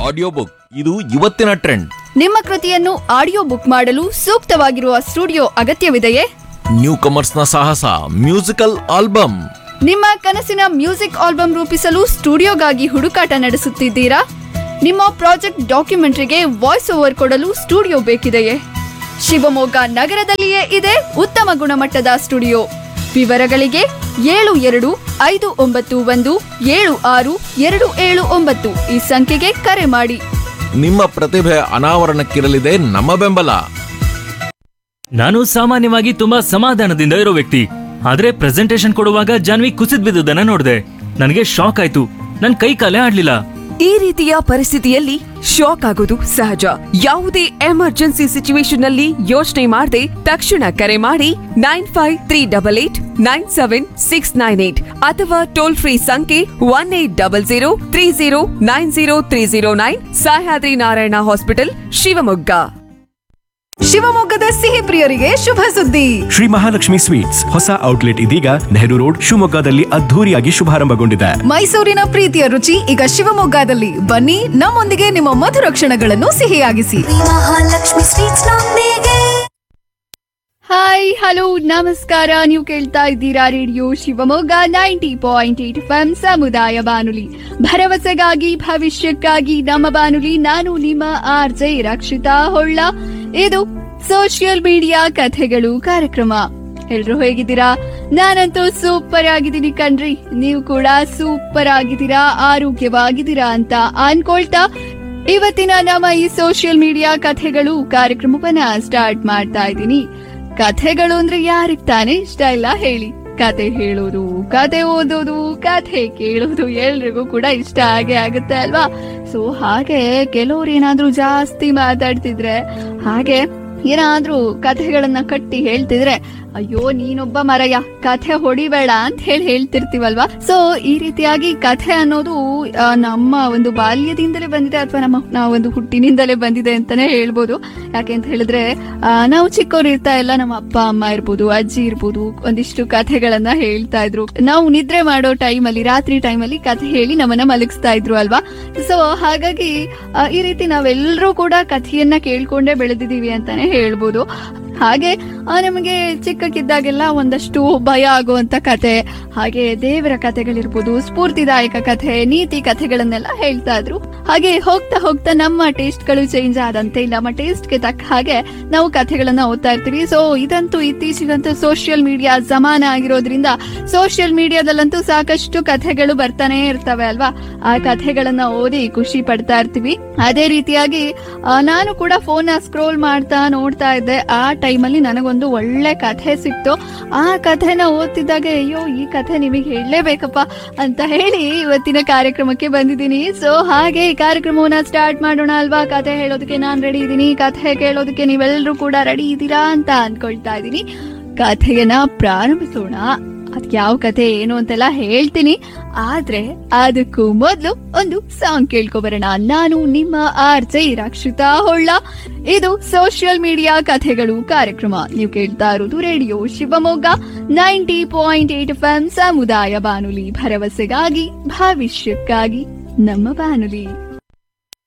audio book ಇದು ಇವತ್ತಿನ trend ನಿಮ್ಮ ಕೃತಿಯನ್ನು ಆಡಿಯೋ ಬುಕ್ ಮಾಡಲು ಸೂಕ್ತವಾಗಿರುವ ಸ್ಟುಡಿಯೋ ಅಗತ್ಯವಿದೆಯೇ ನ್ಯೂ ಕಮರ್ಸ್ನ ಸಾಹಸ ಮ್ಯೂಸಿಕಲ್ ಆಲ್ಬಮ್ ನಿಮ್ಮ ಕನಸಿನ ಮ್ಯೂಸಿಕ್ ಆಲ್ಬಮ್ ರೂಪಿಸಲು ಸ್ಟುಡಿಯೋಗಾಗಿ ಹುಡುಕಾಟ ನಡೆಸುತ್ತಿದ್ದೀರಾ ನಿಮ್ಮ ಪ್ರಾಜೆಕ್ಟ್ ಡಾಕ್ಯುಮೆಂಟ್ರಿಗೆ ವಾಯ್ಸ್ ಓವರ್ ಕೊಡಲು ಸ್ಟುಡಿಯೋ ಬೇಕಿದೆಯೇ ಶಿವಮೊಗ್ಗ ನಗರದಲ್ಲಿಯೇ ಇದೆ ಉತ್ತಮ ಗುಣಮಟ್ಟದ ಸ್ಟುಡಿಯೋ ವಿವರಗಳಿಗೆ ಏಳು ಎರಡು ಐದು ಒಂಬತ್ತು ಒಂದು ಏಳು ಆರು ಎರಡು ಏಳು ಒಂಬತ್ತು ಈ ಸಂಖ್ಯೆಗೆ ಕರೆ ಮಾಡಿ ನಿಮ್ಮ ಪ್ರತಿಭೆ ಅನಾವರಣಕ್ಕಿರಲಿದೆ ನಮ್ಮ ಬೆಂಬಲ ನಾನು ಸಾಮಾನ್ಯವಾಗಿ ತುಂಬಾ ಸಮಾಧಾನದಿಂದ ಇರೋ ವ್ಯಕ್ತಿ ಆದ್ರೆ ಪ್ರೆಸೆಂಟೇಶನ್ ಕೊಡುವಾಗ ಜಾನ್ವಿ ಕುಸಿದ್ ಬಿದ್ದುದನ್ನ ನೋಡಿದೆ ನನಗೆ ಶಾಕ್ ಆಯ್ತು ನನ್ ಕೈ ಕಾಲೇ ಆಡ್ಲಿಲ್ಲ ಈ ರೀತಿಯ ಪರಿಸ್ಥಿತಿಯಲ್ಲಿ ಶಾಕ್ ಆಗೋದು ಸಹಜ ಯಾವುದೇ ಎಮರ್ಜೆನ್ಸಿ ಸಿಚುವೇಶನ್ ನಲ್ಲಿ ಯೋಚನೆ ಮಾಡದೆ ತಕ್ಷಣ ಕರೆ ಮಾಡಿ nine five three double eight nine seven six nine eight ಅಥವಾ ಟೋಲ್ ಫ್ರೀ ಸಂಖ್ಯೆ one eight double zero three zero nine zero three zero nine Sahyadri Narayana hospital Shivamogga ಶಿವಮೊಗ್ಗದ ಸಿಹಿ ಪ್ರಿಯರಿಗೆ ಶುಭ ಸುದ್ದಿ ಶ್ರೀ ಮಹಾಲಕ್ಷ್ಮಿ ಸ್ವೀಟ್ಸ್ ಹೊಸ ಔಟ್ಲೆಟ್ ಇದೀಗ ನೆಹರು ರೋಡ್ ಶಿವಮೊಗ್ಗದಲ್ಲಿ ಅದ್ಧೂರಿಯಾಗಿ ಶುಭಾರಂಭಗೊಂಡಿದೆ ಮೈಸೂರಿನ ಪ್ರೀತಿಯ ರುಚಿ ಈಗ ಶಿವಮೊಗ್ಗದಲ್ಲಿ ಬನ್ನಿ ನಮ್ಮೊಂದಿಗೆ ನಿಮ್ಮ ಮಧುರ ಕ್ಷಣಗಳನ್ನು ಸಿಹಿಯಾಗಿಸಿ ಮಹಾಲಕ್ಷ್ಮಿ ಸ್ವೀಟ್ಸ್ ನೊಂದಿಗೆ ಹಾಯ್ ಹಲೋ ನಮಸ್ಕಾರ ನೀವು ಕೇಳ್ತಾ ಇದ್ದೀರಾ radio Shivamogga ninety point eight F ಸಮುದಾಯ ಬಾನುಲಿ ಭರವಸೆಗಾಗಿ ಭವಿಷ್ಯಕ್ಕಾಗಿ ನಮ್ಮ ಬಾನುಲಿ ನಾನು ನಿಮ್ಮ ಆರ್ ಜೆ ರಕ್ಷಿತಾ ಹೊಳ್ಳ ಇದು ಸೋಷಿಯಲ್ ಮೀಡಿಯಾ ಕಥೆಗಳು ಕಾರ್ಯಕ್ರಮ ಎಲ್ರು ಹೇಗಿದ್ದೀರಾ ನಾನಂತೂ ಸೂಪರ್ ಆಗಿದ್ದೀನಿ ಕಣ್ರಿ ನೀವು ಕೂಡ ಸೂಪರ್ ಆಗಿದ್ದೀರಾ ಆರೋಗ್ಯವಾಗಿದ್ದೀರಾ ಅಂತ ಅನ್ಕೊಳ್ತಾ ಇವತ್ತಿನ ನಮ್ಮ ಈ ಸೋಷಿಯಲ್ ಮೀಡಿಯಾ ಕಥೆಗಳು ಕಾರ್ಯಕ್ರಮವನ್ನ ಸ್ಟಾರ್ಟ್ ಮಾಡ್ತಾ ಇದ್ದೀನಿ ಕಥೆಗಳು ಅಂದ್ರೆ ಯಾರಿಗ್ ತಾನೇ ಇಷ್ಟ ಇಲ್ಲ ಹೇಳಿ ಕತೆ ಹೇಳೋದು ಕತೆ ಓದೋದು ಕಥೆ ಕೇಳೋದು ಎಲ್ರಿಗೂ ಕೂಡ ಇಷ್ಟ ಆಗೇ ಆಗುತ್ತೆ ಅಲ್ವಾ ಸೊ ಹಾಗೆ ಕೆಲವ್ರು ಏನಾದ್ರೂ ಜಾಸ್ತಿ ಮಾತಾಡ್ತಿದ್ರೆ ಹಾಗೆ ಏನಾದ್ರೂ ಕಥೆಗಳನ್ನ ಕಟ್ಟಿ ಹೇಳ್ತಿದ್ರೆ ಅಯ್ಯೋ ನೀನೊಬ್ಬ ಮರಯ್ಯ ಕಥೆ ಹೊಡಿಬೇಡ ಅಂತ ಹೇಳಿ ಹೇಳ್ತಿರ್ತೀವಲ್ವಾ ಸೊ ಈ ರೀತಿಯಾಗಿ ಕಥೆ ಅನ್ನೋದು ಆ, ನಮ್ಮ ಒಂದು ಬಾಲ್ಯದಿಂದಲೇ ಬಂದಿದೆ ಅಥವಾ ನಮ್ಮ ನಾವೊಂದು ಹುಟ್ಟಿನಿಂದಲೇ ಬಂದಿದೆ ಅಂತಾನೆ ಹೇಳ್ಬೋದು ಯಾಕೆ ಅಂತ ಹೇಳಿದ್ರೆ ಆ, ನಾವು ಚಿಕ್ಕವ್ರು ಇರ್ತಾ ಎಲ್ಲ ನಮ್ಮ ಅಪ್ಪ ಅಮ್ಮ ಇರ್ಬೋದು ಅಜ್ಜಿ ಇರ್ಬೋದು ಒಂದಿಷ್ಟು ಕಥೆಗಳನ್ನ ಹೇಳ್ತಾ ಇದ್ರು ನಾವು ನಿದ್ರೆ ಮಾಡೋ ಟೈಮಲ್ಲಿ ರಾತ್ರಿ ಟೈಮಲ್ಲಿ ಕಥೆ ಹೇಳಿ ನಮ್ಮನ್ನ ಮಲಗಿಸ್ತಾ ಇದ್ರು ಅಲ್ವಾ ಸೊ ಹಾಗಾಗಿ ಆ, ಈ ರೀತಿ ನಾವೆಲ್ಲರೂ ಕೂಡ ಕಥೆಯನ್ನ ಕೇಳ್ಕೊಂಡೇ ಬೆಳೆದಿದೀವಿ ಅಂತಾನೆ ಹೇಳ್ಬೋದು ಹಾಗೆ ಆ, ನಮಗೆ ಚಿಕ್ಕಕ್ಕಿದ್ದಾಗೆಲ್ಲ ಒಂದಷ್ಟು ಭಯ ಆಗುವಂತ ಕತೆ ಹಾಗೆ ದೇವರ ಕಥೆಗಳಿರ್ಬೋದು ಸ್ಫೂರ್ತಿದಾಯಕ ಕಥೆ ನೀತಿ ಕಥೆಗಳನ್ನೆಲ್ಲ ಹೇಳ್ತಾ ಇದ್ರು ಹಾಗೆ ಹೋಗ್ತಾ ಹೋಗ್ತಾ ನಮ್ಮ ಟೇಸ್ಟ್ ಗಳು ಚೇಂಜ್ ಆದಂತೆ ನಮ್ಮ ಟೇಸ್ಟ್ ಗೆ ತಕ್ಕ ಹಾಗೆ ನಾವು ಕಥೆಗಳನ್ನ ಓದ್ತಾ ಇರ್ತೀವಿ ಸೊ ಇದಂತೂ ಇತ್ತೀಚೆಗಂತೂ ಸೋಷಿಯಲ್ ಮೀಡಿಯಾ ಜಮಾನ ಆಗಿರೋದ್ರಿಂದ ಸೋಷಿಯಲ್ ಮೀಡಿಯಾದಲ್ಲಂತೂ ಸಾಕಷ್ಟು ಕಥೆಗಳು ಬರ್ತಾನೆ ಇರ್ತವೆ ಅಲ್ವಾ ಆ ಕಥೆಗಳನ್ನ ಓದಿ ಖುಷಿ ಪಡ್ತಾ ಇರ್ತೀವಿ ಅದೇ ರೀತಿಯಾಗಿ ಆ, ನಾನು ಕೂಡ ಫೋನ್ ಸ್ಕ್ರೋಲ್ ಮಾಡ್ತಾ ನೋಡ್ತಾ ಇದ್ದೆ ಆ ಟೈಮಲ್ಲಿ ನನಗೊಂದು ಒಳ್ಳೆ ಕಥೆ ಸಿಕ್ತು ಆ ಕಥೆನ ಓದ್ತಿದ್ದಾಗ ಅಯ್ಯೋ ಈ ಕಥೆ ನಿಮಗೆ ಹೇಳಲೇಬೇಕಪ್ಪ ಅಂತ ಹೇಳಿ ಇವತ್ತಿನ ಕಾರ್ಯಕ್ರಮಕ್ಕೆ ಬಂದಿದ್ದೀನಿ ಸೊ ಹಾಗೆ ಈ ಕಾರ್ಯಕ್ರಮವನ್ನ ಸ್ಟಾರ್ಟ್ ಮಾಡೋಣ ಅಲ್ವಾ ಕಥೆ ಹೇಳೋದಕ್ಕೆ ನಾನ್ ರೆಡಿ ಇದ್ದೀನಿ ಕಥೆ ಕೇಳೋದಕ್ಕೆ ನೀವೆಲ್ಲರೂ ಕೂಡ ರೆಡಿ ಇದ್ದೀರಾ ಅಂತ ಅನ್ಕೊಳ್ತಾ ಇದ್ದೀನಿ ಕಥೆಯನ್ನ ಪ್ರಾರಂಭಿಸೋಣ ಅದ್ ಯಾವ ಕಥೆ ಏನು ಅಂತೆಲ್ಲ ಹೇಳ್ತೀನಿ ಆದ್ರೆ ಅದಕ್ಕೂ ಮೊದಲು ಒಂದು ಸಾಂಗ್ ಕೇಳ್ಕೊಬರೋಣ ನಾನು ನಿಮ್ಮ ಆರ್ ಜೆ ರಕ್ಷಿತಾ ಹೊಳ್ಳ ಇದು ಸೋಷಿಯಲ್ ಮೀಡಿಯಾ ಕಥೆಗಳು ಕಾರ್ಯಕ್ರಮ ನೀವು ಕೇಳ್ತಾ ಇರೋದು radio Shivamogga ninety point eight F ಸಮುದಾಯ ಬಾನುಲಿ ಭರವಸೆಗಾಗಿ ಭವಿಷ್ಯಕ್ಕಾಗಿ ನಮ್ಮ ಬಾನುಲಿ